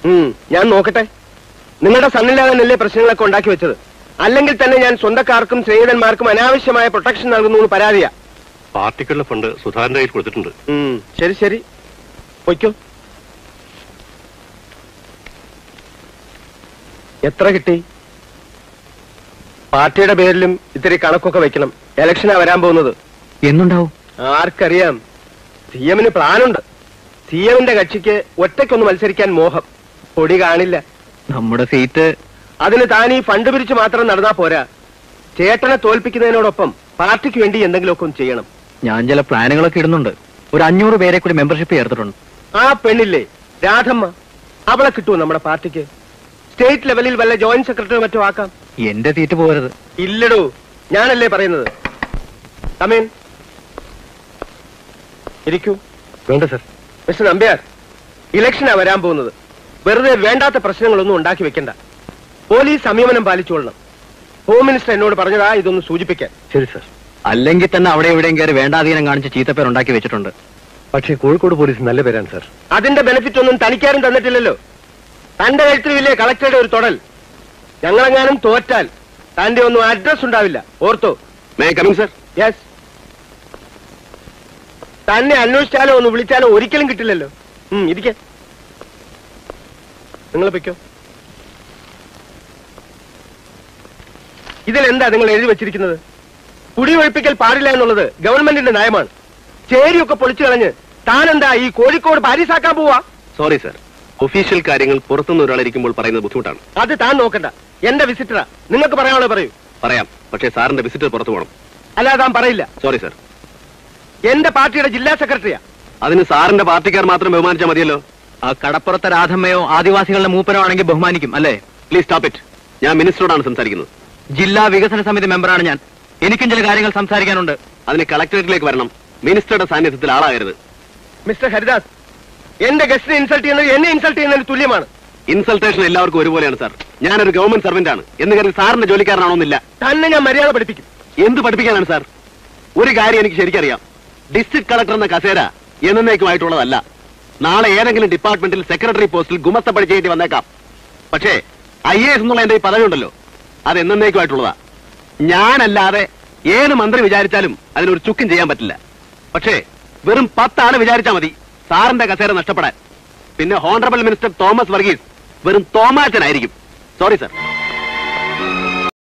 ഉം, ഞാൻ നോക്കട്ടെ നിങ്ങളുടെ സണ്ണില്ലാതന്നല്ലേ പ്രശ്നങ്ങളൊക്കെ ഉണ്ടാക്കി വെച്ചത് അല്ലെങ്കിൽ തന്നെ ഞാൻ സ്വന്തക്കാർക്കും സ്നേഹിതന്മാർക്കും അനാവശ്യമായ പ്രൊട്ടക്ഷൻ നൽകുന്നു എന്ന് പരാതിയാ പാർട്ടിക്കുള്ള ഫണ്ട് സുധാകരന്റെ കയ്യിൽ കൊടുത്തിട്ടുണ്ട് ഉം, ശരി ശരി പൊയ്ക്കോ എത്ര കിട്ടി പാർട്ടിയുടെ പേരിലും ഇത്തിരി കണക്കൊക്കെ വെക്കണം ഇലക്ഷനാ വരാൻ പോകുന്നത് എന്നുണ്ടാവും ആർക്കറിയാം സി എമ്മിന് പ്ലാനുണ്ട് സി എമ്മിന്റെ കക്ഷിക്ക് ഒറ്റയ്ക്കൊന്ന് മത്സരിക്കാൻ മോഹം പൊടി കാണില്ല നമ്മുടെ സീറ്റ് അതിന് താൻ ഈ ഫണ്ട് പിരിച്ചു മാത്രം നടന്നാ പോരാ ചേട്ടനെ തോൽപ്പിക്കുന്നതിനോടൊപ്പം പാർട്ടിക്ക് വേണ്ടി എന്തെങ്കിലുമൊക്കെ ഒന്ന് ചെയ്യണം ഞാൻ ചില പ്ലാനുകളൊക്കെ ഇടുന്നുണ്ട് ഒരു അഞ്ഞൂറ് പേരെ കൂടി മെമ്പർഷിപ്പ് ചേർത്തിട്ടുണ്ട് ആ പെണ്ണില്ലേ രാധമ്മ അവളെ കിട്ടുമോ നമ്മുടെ പാർട്ടിക്ക് സ്റ്റേറ്റ് ലെവലിൽ വല്ല ജോയിന്റ് സെക്രട്ടറി മറ്റോ ആക്കാം എന്റെ സീറ്റ് പോകരുത് ഇല്ലടോ ഞാനല്ലേ പറയുന്നത് കമീൻ ഇരിക്കൂ വേണ്ട സർ മിസ്റ്റർ നമ്പ്യാർ ഇലക്ഷനാ വരാൻ പോകുന്നത് വെറുതെ വേണ്ടാത്ത പ്രശ്നങ്ങളൊന്നും ഉണ്ടാക്കി വെക്കണ്ട പോലീസ് സംയമനം പാലിച്ചോളണം ഹോം മിനിസ്റ്റർ എന്നോട് പറഞ്ഞതാ ഇതൊന്ന് സൂചിപ്പിക്കാൻ ശരി സർ അല്ലെങ്കിൽ തന്നെ അവിടെ എവിടെയും കയറി വേണ്ടാധീനം കാണിച്ച് ചീത്തപ്പേർ ഉണ്ടാക്കി വെച്ചിട്ടുണ്ട് പക്ഷേ കോഴിക്കോട് പോലീസ് നല്ല പേരാണ് സർ അതിന്റെ ബെനിഫിറ്റ് ഒന്നും തനിക്കാരും തന്നിട്ടില്ലല്ലോ തന്റെ കഴുത്തിലില്ലേ കളക്ടറുടെ ഒരു തൊടൽ ഞങ്ങളെങ്ങാനും തോറ്റാൽ തന്റെ ഒന്നും അഡ്രസ് ഉണ്ടാവില്ല ഓർത്തോ മേ കമിങ് സർ യെസ് തന്നെ അന്വേഷിച്ചാലോ ഒന്ന് വിളിച്ചാലോ ഒരിക്കലും കിട്ടില്ലല്ലോ ഉം, ഇരിക്കെ നിങ്ങൾ പൊയ്ക്കോ ഇതിലെന്താ നിങ്ങൾ എഴുതി വെച്ചിരിക്കുന്നത് കുടിയൊഴിപ്പിക്കൽ പാടില്ല എന്നുള്ളത് ഗവൺമെന്റിന്റെ നയമാണ് ചേരിയൊക്കെ പൊളിച്ചു കളഞ്ഞ് താനെന്താ ഈ കോഴിക്കോട് പാരീസാക്കാൻ പോവാ സോറി സർ ഒഫീഷ്യൽ കാര്യങ്ങൾ പുറത്തുനിന്ന് ഒരാളിരിക്കുമ്പോൾ പറയുന്നത് ബുദ്ധിമുട്ടാണ് അത് താൻ നോക്കണ്ട എന്റെ വിസിറ്ററാ നിങ്ങൾക്ക് പറയാനുള്ളത് പറയൂ പറയാം പക്ഷേ സാറിന്റെ വിസിറ്റർ പുറത്തു പോകണം അല്ലാതെ താൻ പറയില്ല സോറി സർ എന്റെ പാർട്ടിയുടെ ജില്ലാ സെക്രട്ടറിയാ അതിന് സാറിന്റെ പാർട്ടിക്കാർ മാത്രം ബഹുമാനിച്ചാൽ മതിയല്ലോ ആ കടപ്പുറത്തെ രാധമ്മയോ ആദിവാസികളുടെ മൂപ്പനോ ആണെങ്കിൽ ബഹുമാനിക്കും അല്ലേ പ്ലീസ് സ്റ്റോപ്പ് ഇറ്റ് ഞാൻ മിനിസ്റ്ററോടാണ് സംസാരിക്കുന്നത് ജില്ലാ വികസന സമിതി മെമ്പറാണ് ഞാൻ എനിക്കും ചില കാര്യങ്ങൾ സംസാരിക്കാനുണ്ട് അതിന് കളക്ടറേറ്റിലേക്ക് വരണം മിനിസ്റ്ററുടെ സാന്നിധ്യത്തിൽ ആളാകരുത് മിസ്റ്റർ ഹരിദാസ് എന്റെ ഗസ്റ്റിനെ ഇൻസൾട്ട് ചെയ്യുന്നത് എന്നെ ഇൻസൾട്ട് ചെയ്യുന്നതിന് തുല്യമാണ് ഇൻസൾട്ടേഷൻ എല്ലാവർക്കും ഒരുപോലെയാണ് സാർ ഞാനൊരു ഗവൺമെന്റ് സർവന്റ് ആണ് എന്ന് കരുതി സാറിന്റെ ജോലിക്കാരനാണോന്നില്ല തന്നെ ഞാൻ മര്യാദ പഠിപ്പിക്കും എന്ത് പഠിപ്പിക്കാനാണ് സാർ ഒരു കാര്യം എനിക്ക് ശരിക്കറിയാം ഡിസ്ട്രിക്ട് കളക്ടർ എന്ന കസേര എന്നേക്കുമായിട്ടുള്ളതല്ല നാളെ ഏതെങ്കിലും ഡിപ്പാർട്ട്മെന്റിൽ സെക്രട്ടറി പോസ്റ്റിൽ ഗുമസ്ത ചെയ്യേണ്ടി വന്നേക്കാം പക്ഷേ ഐ എ എസ് എന്നുള്ള എന്റെ ഈ പദവി ഉണ്ടല്ലോ അത് എന്നേക്കുമായിട്ടുള്ളതാ ഞാനല്ലാതെ ഏത് മന്ത്രി വിചാരിച്ചാലും അതിനൊരു ചുക്കും ചെയ്യാൻ പറ്റില്ല പക്ഷേ വെറും പത്താണ് വിചാരിച്ചാൽ മതി സാറിന്റെ കസേര നഷ്ടപ്പെടാൻ പിന്നെ ഹോണറബിൾ മിനിസ്റ്റർ തോമസ് വർഗീസ് വെറും തോമാച്ചനായിരിക്കും സോറി സർ